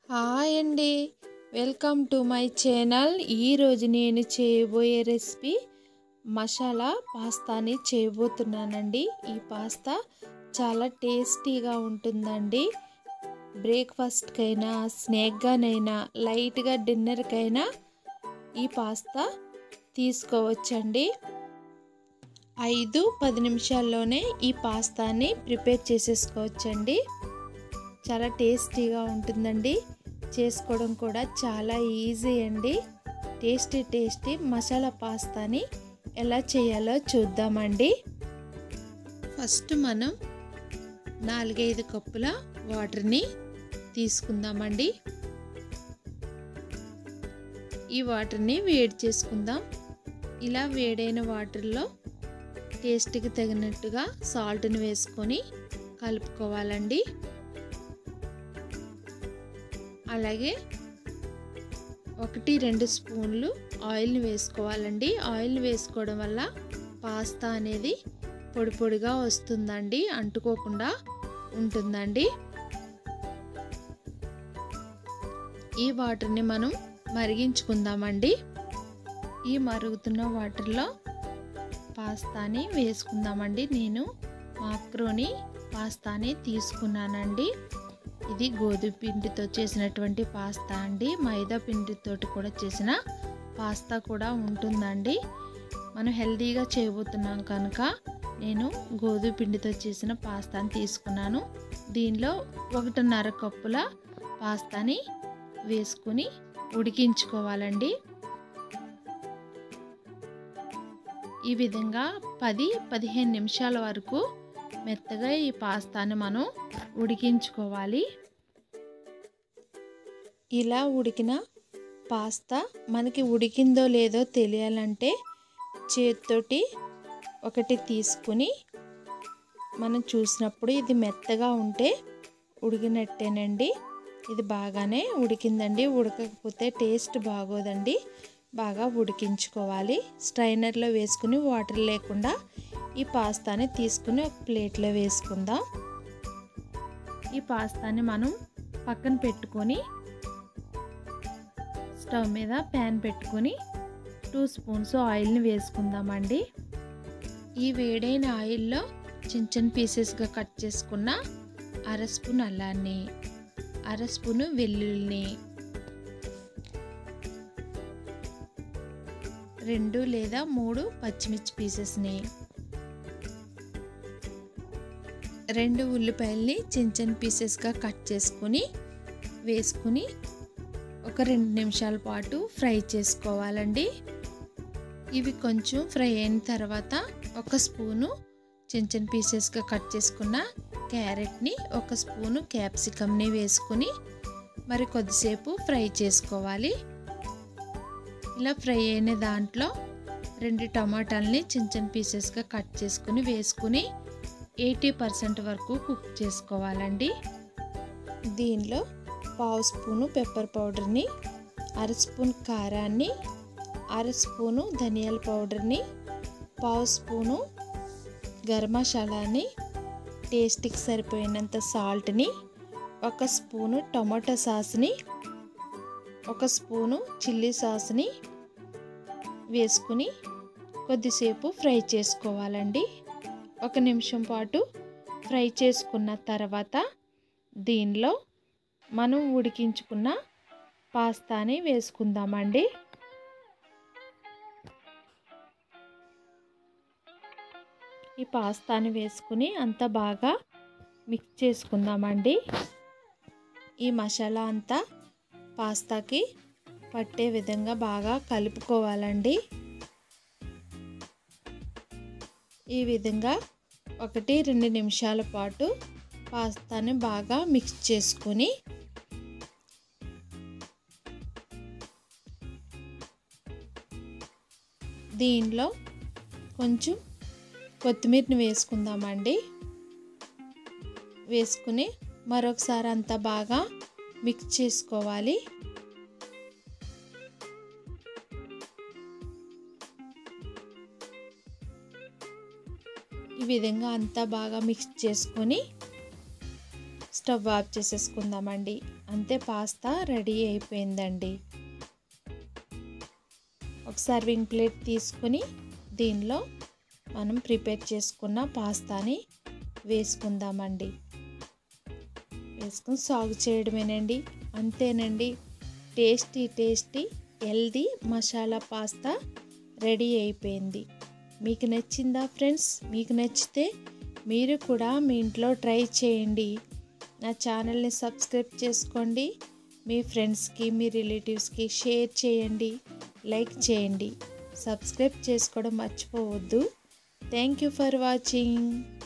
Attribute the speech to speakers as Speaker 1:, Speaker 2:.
Speaker 1: hi అండి welcome to my channel ఈరోజు నేను చేయబోయే రెసిపీ మసాలా పాస్తాని చేయబోతున్నానండి ఈ పాస్తా చాలా టేస్టీగా ఉంటుందండి బ్రేక్ఫాస్ట్కైనా స్నాక్గానైనా లైట్గా డిన్నర్కైనా ఈ పాస్తా తీసుకోవచ్చండి ఐదు పది నిమిషాల్లోనే ఈ పాస్తాని ప్రిపేర్ చేసేసుకోవచ్చండి చాలా టేస్టీగా ఉంటుందండి చేసుకోవడం కూడా చాలా ఈజీ అండి టేస్టీ టేస్టీ మసాలా పాస్తాని ఎలా చేయాలో చూద్దామండి ఫస్ట్ మనం నాలుగైదు కప్పుల వాటర్ని తీసుకుందామండి ఈ వాటర్ని వేడి చేసుకుందాం ఇలా వేడైన వాటర్లో టేస్ట్కి తగినట్టుగా సాల్ట్ని వేసుకొని కలుపుకోవాలండి అలాగే ఒకటి రెండు స్పూన్లు ఆయిల్ని వేసుకోవాలండి ఆయిల్ వేసుకోవడం వల్ల పాస్తా అనేది పొడి పొడిగా వస్తుందండి అంటుకోకుండా ఉంటుందండి ఈ వాటర్ని మనం మరిగించుకుందామండి ఈ మరుగుతున్న వాటర్లో పాస్తాని వేసుకుందామండి నేను మాక్రోని పాస్తాని తీసుకున్నానండి ఇది గోధుమ పిండితో చేసినటువంటి పాస్తా అండి మైదా పిండితో కూడా చేసిన పాస్తా కూడా ఉంటుందండి మనం హెల్తీగా చేయబోతున్నాం కనుక నేను గోధుమ పిండితో చేసిన పాస్తాని తీసుకున్నాను దీనిలో ఒకటిన్నర కప్పుల పాస్తాని వేసుకుని ఉడికించుకోవాలండి ఈ విధంగా పది పదిహేను నిమిషాల వరకు మెత్తగా ఈ పాస్తాని మనం ఉడికించుకోవాలి ఇలా ఉడికిన పాస్తా మనకి ఉడికిందో లేదో తెలియాలంటే చేతితోటి ఒకటి తీసుకుని మనం చూసినప్పుడు ఇది మెత్తగా ఉంటే ఉడికినట్టేనండి ఇది బాగానే ఉడికిందండి ఉడకకపోతే టేస్ట్ బాగోదండి బాగా ఉడికించుకోవాలి స్ట్రైనర్లో వేసుకుని వాటర్ లేకుండా ఈ పాస్తాని తీసుకుని ఒక ప్లేట్లో వేసుకుందాం ఈ పాస్తాని మనం పక్కన పెట్టుకొని స్టవ్ మీద ప్యాన్ పెట్టుకొని టూ స్పూన్స్ ఆయిల్ని వేసుకుందామండి ఈ వేడైన ఆయిల్లో చిన్న చిన్న పీసెస్గా కట్ చేసుకున్న అర స్పూన్ అల్లాన్ని అర స్పూను వెల్లుల్లిని రెండు లేదా మూడు పచ్చిమిర్చి పీసెస్ని రెండు ఉల్లిపాయల్ని చిన్న చిన్న పీసెస్గా కట్ చేసుకుని వేసుకుని ఒక రెండు నిమిషాల పాటు ఫ్రై చేసుకోవాలండి ఇవి కొంచెం ఫ్రై అయిన తర్వాత ఒక స్పూను చిన్న చిన్న పీసెస్గా కట్ చేసుకున్న క్యారెట్ని ఒక స్పూను క్యాప్సికమ్ని వేసుకుని మరి కొద్దిసేపు ఫ్రై చేసుకోవాలి ఇలా ఫ్రై అయిన దాంట్లో రెండు టమాటాలని చిన్న చిన్న పీసెస్గా కట్ చేసుకుని వేసుకుని ఎయిటీ పర్సెంట్ వరకు కుక్ చేసుకోవాలండి దీనిలో పావు స్పూను పెప్పర్ పౌడర్ని అర స్పూన్ కారాన్ని అర స్పూను ధనియాల పౌడర్ని పావు స్పూను గరం మసాలాని టేస్ట్కి సరిపోయినంత సాల్ట్ని ఒక స్పూను టమాటో సాస్ని ఒక స్పూను చిల్లీ సాస్ని వేసుకుని కొద్దిసేపు ఫ్రై చేసుకోవాలండి ఒక నిమిషం పాటు ఫ్రై చేసుకున్న తర్వాత దీనిలో మనం ఉడికించుకున్న పాస్తాని వేసుకుందామండి ఈ పాస్తాని వేసుకుని అంతా బాగా మిక్స్ చేసుకుందామండి ఈ మసాలా అంతా పాస్తాకి పట్టే విధంగా బాగా కలుపుకోవాలండి ఈ విధంగా ఒకటి రెండు నిమిషాల పాటు పాస్తాని బాగా మిక్స్ చేసుకొని దీనిలో కొంచెం కొత్తిమీరని వేసుకుందామండి వేసుకుని మరొకసారి అంతా బాగా మిక్స్ చేసుకోవాలి ఈ విధంగా అంతా బాగా మిక్స్ చేసుకొని స్టవ్ ఆఫ్ చేసేసుకుందామండి అంతే పాస్తా రెడీ అయిపోయిందండి ఒక సర్వింగ్ ప్లేట్ తీసుకొని దీనిలో మనం ప్రిపేర్ చేసుకున్న పాస్తాని వేసుకుందామండి వేసుకుని సాగు చేయడమేనండి అంతేనండి tasty tasty healthy masala pasta ready అయిపోయింది మీకు నచ్చిందా ఫ్రెండ్స్ మీకు నచ్చితే మీరు కూడా మీ ఇంట్లో ట్రై చేయండి నా ఛానల్ని సబ్స్క్రైబ్ చేసుకోండి మీ ఫ్రెండ్స్కి మీ రిలేటివ్స్కి షేర్ చేయండి లైక్ చేయండి సబ్స్క్రైబ్ చేసుకోవడం మర్చిపోవద్దు థ్యాంక్ యూ ఫర్ వాచింగ్